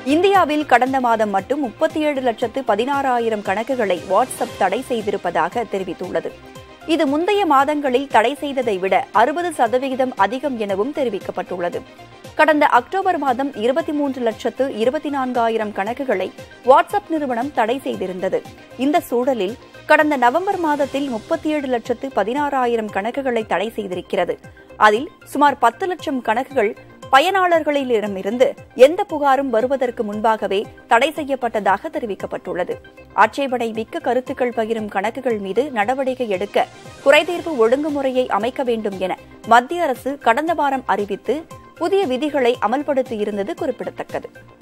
இந்தியாவில் கடந்த மாதம் மட்டும் முப்பத்தி ஏழு லட்சத்து பதினாறாயிரம் கணக்குகளை வாட்ஸ்அப் தடை செய்திருப்பதாக தெரிவித்துள்ளது இது முந்தைய மாதங்களில் தடை செய்ததை விட அறுபது சதவிகிதம் அதிகம் எனவும் தெரிவிக்கப்பட்டுள்ளது கடந்த அக்டோபர் மாதம் இருபத்தி மூன்று லட்சத்து இருபத்தி நான்காயிரம் கணக்குகளை வாட்ஸ்அப் நிறுவனம் தடை செய்திருந்தது இந்த சூழலில் கடந்த நவம்பர் மாதத்தில் முப்பத்தி ஏழு லட்சத்து பதினாறாயிரம் கணக்குகளை தடை செய்திருக்கிறது அதில் சுமார் பத்து லட்சம் கணக்குகள் பயனாளர்களிடமிருந்து எந்த புகாரும் வருவதற்கு முன்பாகவே தடை செய்யப்பட்டதாக தெரிவிக்கப்பட்டுள்ளது ஆட்சேபனை மிக்க கருத்துக்கள் பகிரும் கணக்குகள் மீது நடவடிக்கை எடுக்க குறைதீர்ப்பு ஒழுங்குமுறையை அமைக்க வேண்டும் என மத்திய அரசு கடந்த வாரம் அறிவித்து புதிய விதிகளை அமல்படுத்தியிருந்தது குறிப்பிடத்தக்கது